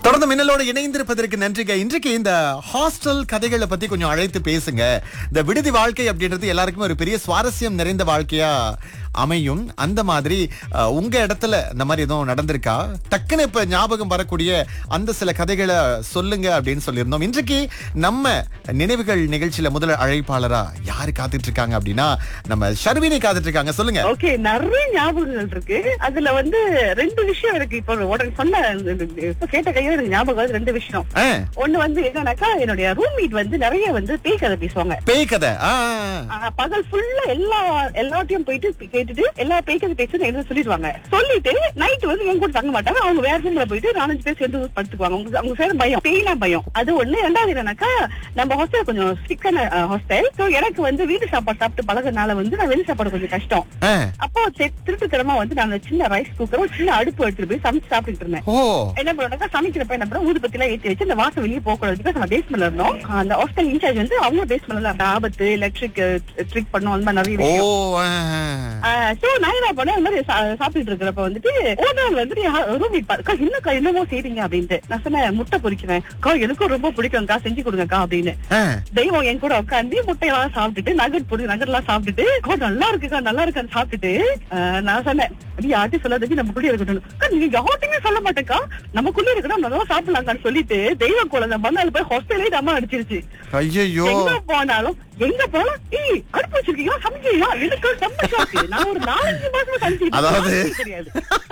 தொடர்ந்து மின்னலோடு இணைந்திருப்பதற்கு நன்றிங்க இன்றைக்கு இந்த ஹாஸ்டல் கதைகளை பத்தி கொஞ்சம் அழைத்து பேசுங்க இந்த விடுதி வாழ்க்கை அப்படின்றது எல்லாருக்குமே ஒரு பெரிய சுவாரஸ்யம் நிறைந்த வாழ்க்கையா அமையும் அந்த மாதிரி அஹ், உங்க இடத்துல இந்த மாதிரி எதுவும் நடந்திருக்கா டக்குன்னு இப்ப ஞாபகம் வரக்கூடிய அந்த சில கதைகளை சொல்லுங்க அப்படின்னு சொல்லியிருந்தோம் இன்றைக்கு நம்ம நினைவுகள் நிகழ்ச்சியில முதல் அழைப்பாளரா யாரு காத்துட்டு இருக்காங்க அப்படின்னா நம்ம ஷர்வினி காத்துட்டு இருக்காங்க சொல்லுங்க ஓகே நிறைய ஞாபகங்கள் இருக்கு அதுல வந்து ரெண்டு விஷயம் இருக்கு இப்போ உடனே சொன்ன இப்ப கேட்ட கையில எனக்கு ஞாபகம் வருது ரெண்டு விஷயம் ஆ, ஒண்ணு வந்து என்னன்னாக்கா என்னுடைய ரூம்மேட் வந்து நிறைய வந்து பேய் கதை பேசுவாங்க பேய் கதை ஆ, ஆ. ஆஹ் பகல் ஃபுல்லா எல்லா எல்லாத்தையும் போயிட்டு கேட்டுட்டு எல்லா பேய்க்கதை பேசுறது என்ன சொல்லிடுவாங்க சொல்லிட்டு நைட் வந்து என் கூட தங்க மாட்டாங்க அவங்க வேற ரூம்ல போயிட்டு நாலஞ்சு பேர் சேர்ந்து படுத்துக்குவாங்க அவங்க அவங்க பேர் பயம் பேய்னா பயம் அது ஒண்ணு ரெண்டாவது என்னன்னாக்கா நம்ம ஹாஸ்டல் கொஞ்சம் ஸ்ட்ரிக்டான ஹாஸ்டல் சோ எனக்கு வந்து வீட்டு சாப்பாடு சாப்பிட்டு பழகுறதுனால வந்து நான் வெளி சாப்பாடு கொஞ்சம் கஷ்டம் ஆ. அப்போ தெ- திருட்டுத்தனமா வந்து நான் சின்ன ரைஸ் குக்கர் ஒரு சின்ன அடுப்பு எடுத்துட்டு போய் சமைச்சு சாப்பிட்டுட்டு இருந்தேன் ஓ என்ன பண்ணுவாங்க சமைக்கிறப்ப என்ன பண்ணுவோம் ஊதுபத்தி எல்லாம் ஏத்தி வச்சு அந்த வாசம் வெளியே போக கூடாது பிகாஸ் நம்ம பேஸ்மெண்ட்ல இருந்தோம் அந்த ஹாஸ்டல் இன்சார்ஜ் வந்து அவங்க பேஸ்மெண்ட்ல அந்த ஆபத்து எலக்ட்ரிக் ட்ரிக் பண்ணோம் அந்த மாதிரி நிறைய ஓ விஷயம் ஆ. சோ நான் என்ன பண்ணேன் இந்த மாதிரி சா- சாப்பிட்டுட்டு இருக்கிறப்ப வந்துட்டு ஓனர் வந்து ரூம்மேட் அக்கா என்னக்கா என்னமோ செய்றீங்க அப்படின்ட்டு நான் சொன்னேன் முட்டை பொரிக்கிறேன் அக்கா எனக்கும் ரொம்ப பிடிக்கும்க்கா செஞ்சு கொடுங்கக்கா அப்படின்னு ஆ. தெய்வம் என் கூட உட்காந்து முட்டையெல்லாம் சாப்பிட்டுட்டு நகட் பொடி நகட் எல்லாம் சாப்பிட்டுட்டு "அக்கா, நல்லா இருக்குக்கா நல்லா இருக்கான்னு சாப்பிட்டுட்டு ஆஹ், நான் சொன்னேன் அப்படி யார்ட்டையும் சொல்லாதது நம்ம கூட இருக்கட்டும் அக்கா, நீங்க யார்ட்டையுமே சொல்ல மாட்டேக்கா நமக்குள்ள இருக்கணும் நல்லா சாப்பிடலாம்க்கான்னு சொல்லிட்டு தெய்வ குழந்தை மறுநாள் போய் ஹாஸ்டலே அம்மா அடிச்சிருச்சு ஐயோ எங்க போனாலும் எங்க போனாலும் ஏய் அடுப்பு வச்சிருக்கீங்களா சமைக்கிறீங்களா எனக்கு செம்ம shock. நான் ஒரு நாலஞ்சு மாசமா சமைச்சிட்டு அதாவது இருக்கேன். தெரியாது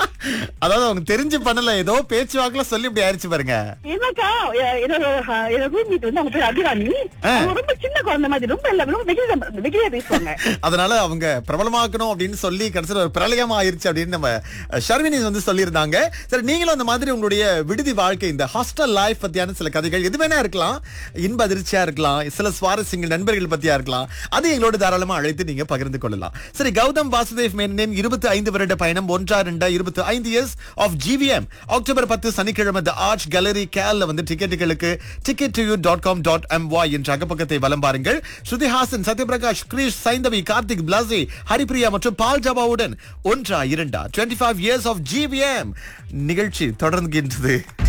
அதாவது அவங்க தெரிஞ்சு பண்ணல ஏதோ பேச்சுவாக்குல சொல்லி இப்படி ஆயிடுச்சு பாருங்க என்னக்கா எ- என்னோட அஹ், என்னோட ரூம்மேட் வந்து அவங்க பேர் அபிராமி ஆ. அவங்க ரொம்ப சின்ன குழந்தை மாதிரி ரொம்ப எல்லாமே ரொம்ப வெகுளியா வெகுளியா பேசுவாங்க அதனால அவங்க பிரபலமாக்கணும் அப்படின்னு சொல்லி கடைசியில் ஒரு பிரளயமா ஆயிருச்சு அப்படின்னு நம்ம அஹ், ஷர்வினி வந்து சொல்லியிருந்தாங்க சரி நீங்களும் அந்த மாதிரி உங்களுடைய விடுதி வாழ்க்கை இந்த ஹாஸ்டல் லைஃப் பத்தியான சில கதைகள் எது வேணா இருக்கலாம் இன்ப அதிர்ச்சியா இருக்கலாம் சில சுவாரஸ்யங்கள் நண்பர்கள் பத்தியா இருக்கலாம் அது எங்களோட தாராளமா அழைத்து நீங்க பகிர்ந்து கொள்ளலாம் சரி கௌதம் வாசுதேவ் மேனனின் இருபத்தி ஐந்து வருட பயணம் ஒன்றா ரெண்டா இருபத்தி ஐந்து இயர்ஸ் ஆஃப் ஜிவிஎம் அக்டோபர் பத்து சனிக்கிழமை த ஆர்ச் கேலரி கேல்ல வந்து டிக்கெட்டுகளுக்கு ticket to you dot com dot M Y என்ற அகப்பக்கத்தை வலம் பாருங்கள் ஸ்ருதிஹாசன் சத்யபிரகாஷ் கிரீஷ் சைந்தவி கார்த்திக் பிளாசி ஹரிப்ரியா மற்றும் பால் ஜபாவுடன் ஒன்றா இரண்டா twenty five years of G V M நிகழ்ச்சி தொடர்கின்றது